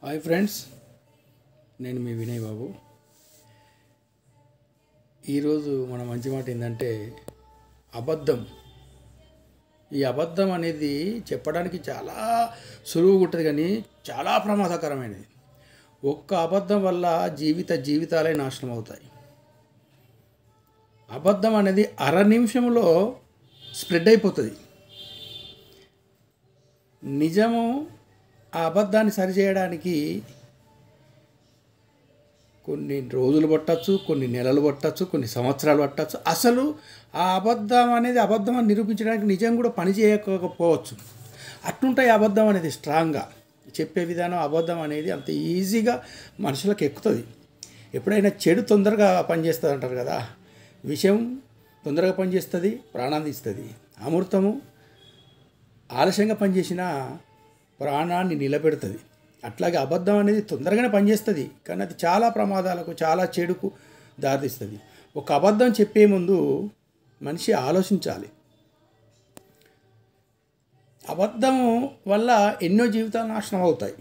hi friends నేను మీ వినయ్ బాబు ఈరోజు మన మంచి మాట ఏంటంటే అబద్ధం ఈ అబద్ధం అనేది చెప్పడానికి చాలా సులువుగా ఉంటుంది కానీ చాలా ప్రమాదకరమైనది ఒక్క అబద్ధం వల్ల జీవిత జీవితాలే నాశనం అవుతాయి అబద్ధం అనేది అర నిమిషంలో స్ప్రెడ్ అయిపోతుంది నిజము ఆ అబద్ధాన్ని సరిచేయడానికి కొన్ని రోజులు పట్టచ్చు కొన్ని నెలలు పట్టచ్చు కొన్ని సంవత్సరాలు పట్టచ్చు అసలు ఆ అబద్ధం అనేది అబద్ధం అని నిరూపించడానికి నిజం కూడా పని చేయకపోవచ్చు అట్లుంటాయి అబద్ధం అనేది స్ట్రాంగ్గా చెప్పే విధానం అబద్ధం అనేది అంత ఈజీగా మనుషులకు ఎక్కుతుంది ఎప్పుడైనా చెడు తొందరగా పనిచేస్తుంది అంటారు కదా విషయం తొందరగా పనిచేస్తుంది ప్రాణాన్ని ఇస్తుంది అమృతము ఆలస్యంగా పనిచేసిన ప్రాణాన్ని నిలబెడుతుంది అట్లాగే అబద్ధం అనేది తొందరగానే పనిచేస్తుంది కానీ అది చాలా ప్రమాదాలకు చాలా చెడుకు దారితీస్తుంది ఒక అబద్ధం చెప్పే ముందు మనిషి ఆలోచించాలి అబద్ధం వల్ల ఎన్నో జీవితాలు నాశనం అవుతాయి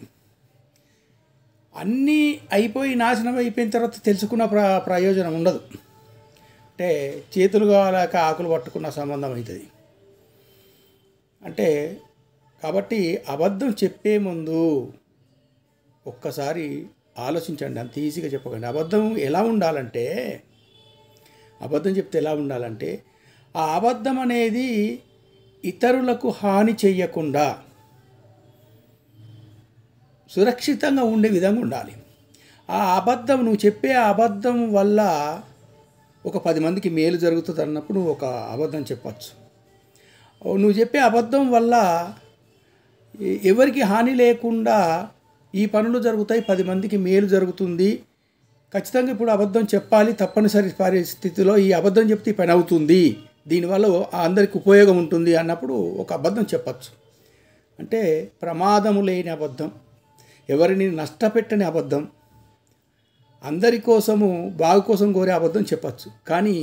అన్నీ అయిపోయి నాశనం అయిపోయిన తర్వాత తెలుసుకున్న ప్ర ప్రయోజనం ఉండదు అంటే చేతులు కావాలక ఆకులు పట్టుకున్న సంబంధం అవుతుంది అంటే కాబట్టి అబద్ధం చెప్పే ముందు ఒక్కసారి ఆలోచించండి అంత ఈజీగా చెప్పకండి అబద్ధం ఎలా ఉండాలంటే అబద్ధం చెప్తే ఎలా ఉండాలంటే ఆ అబద్ధం అనేది ఇతరులకు హాని చెయ్యకుండా సురక్షితంగా ఉండే విధంగా ఉండాలి ఆ అబద్ధం నువ్వు చెప్పే ఆ అబద్ధం వల్ల ఒక పది మందికి మేలు జరుగుతుంది అన్నప్పుడు నువ్వు ఒక అబద్ధం చెప్పచ్చు నువ్వు చెప్పే అబద్ధం వల్ల ఎవరికి హాని లేకుండా ఈ పనులు జరుగుతాయి పది మందికి మేలు జరుగుతుంది ఖచ్చితంగా ఇప్పుడు అబద్ధం చెప్పాలి తప్పనిసరి పరిస్థితిలో ఈ అబద్ధం చెప్తే ఈ పని అవుతుంది దీనివల్ల అందరికి ఉపయోగం ఉంటుంది అన్నప్పుడు ఒక అబద్ధం చెప్పచ్చు అంటే ప్రమాదము లేని అబద్ధం ఎవరిని నష్టపెట్టని అబద్ధం అందరి కోసము బాగు కోసం కోరే అబద్ధం చెప్పచ్చు కానీ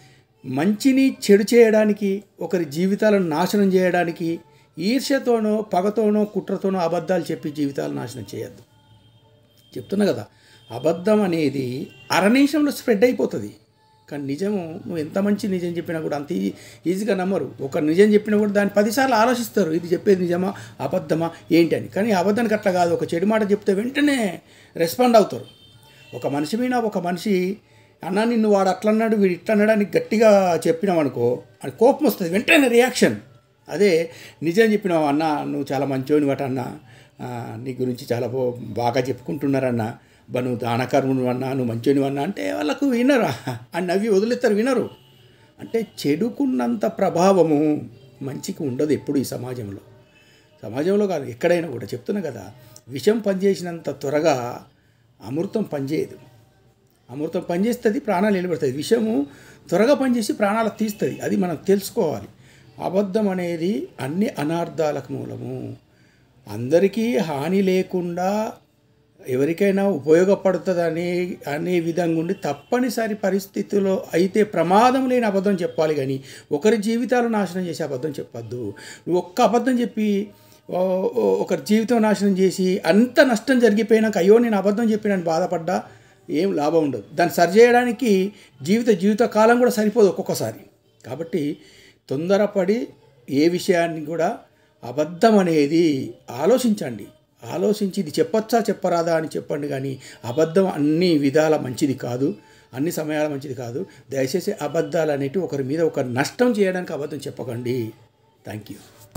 మంచిని చెడు చేయడానికి ఒకరి జీవితాలను నాశనం చేయడానికి ఈర్ష్యతోనో పగతోనో కుట్రతోనో అబద్ధాలు చెప్పి జీవితాలు నాశనం చేయొద్దు చెప్తున్నా కదా అబద్ధం అనేది అర నిమిషంలో స్ప్రెడ్ అయిపోతుంది కానీ నిజము నువ్వు ఎంత మంచి నిజం చెప్పినా కూడా అంత ఈజీగా నమ్మరు ఒక నిజం చెప్పినా కూడా దాన్ని పదిసార్లు ఆలోచిస్తారు ఇది చెప్పేది నిజమా అబద్ధమా ఏంటి అని కానీ అబద్ధానికి అట్లా కాదు ఒక చెడు మాట చెప్తే వెంటనే రెస్పాండ్ అవుతారు ఒక మనిషి మీద ఒక మనిషి అన్న నిన్ను వాడు అట్లన్నాడు వీడు ఇట్లా అన్నాడని గట్టిగా చెప్పినామనుకో అని కోపం వస్తుంది వెంటనే రియాక్షన్ అదే నిజం చెప్పినావు అన్న నువ్వు చాలా మంచోని వాట అన్న నీ గురించి చాలా బాగా చెప్పుకుంటున్నారన్న బా నువ్వు దానకర్ముడు అన్నా నువ్వు మంచోని అన్నా అంటే వాళ్ళకు వినరు అని నవ్వి వదిలేస్తారు వినరు అంటే చెడుకున్నంత ప్రభావము మంచికి ఉండదు ఎప్పుడు ఈ సమాజంలో సమాజంలో కాదు ఎక్కడైనా కూడా చెప్తున్నా కదా విషం పనిచేసినంత త్వరగా అమృతం పనిచేయదు అమృతం పనిచేస్తుంది ప్రాణాలు నిలబెడుతుంది విషము త్వరగా పనిచేసి ప్రాణాలు తీస్తుంది అది మనం తెలుసుకోవాలి అబద్ధం అనేది అన్ని అనార్థాలకు మూలము అందరికీ హాని లేకుండా ఎవరికైనా ఉపయోగపడుతుందని అనే విధంగా ఉండి తప్పనిసరి పరిస్థితిలో అయితే ప్రమాదం లేని అబద్ధం చెప్పాలి కానీ ఒకరి జీవితాలు నాశనం చేసే అబద్ధం చెప్పొద్దు నువ్వు ఒక్క అబద్ధం చెప్పి ఒకరి జీవితం నాశనం చేసి అంత నష్టం జరిగిపోయినాక అయ్యో నేను అబద్ధం చెప్పినని బాధపడ్డా ఏం లాభం ఉండదు దాన్ని సరిచేయడానికి జీవిత జీవిత కాలం కూడా సరిపోదు ఒక్కొక్కసారి కాబట్టి తొందరపడి ఏ విషయాన్ని కూడా అబద్ధం అనేది ఆలోచించండి ఆలోచించి ఇది చెప్పొచ్చా చెప్పరాదా అని చెప్పండి కానీ అబద్ధం అన్ని విధాల మంచిది కాదు అన్ని సమయాల మంచిది కాదు దయచేసి అబద్ధాలు అనేటివి ఒకరి మీద ఒక నష్టం చేయడానికి అబద్ధం చెప్పకండి థ్యాంక్ యూ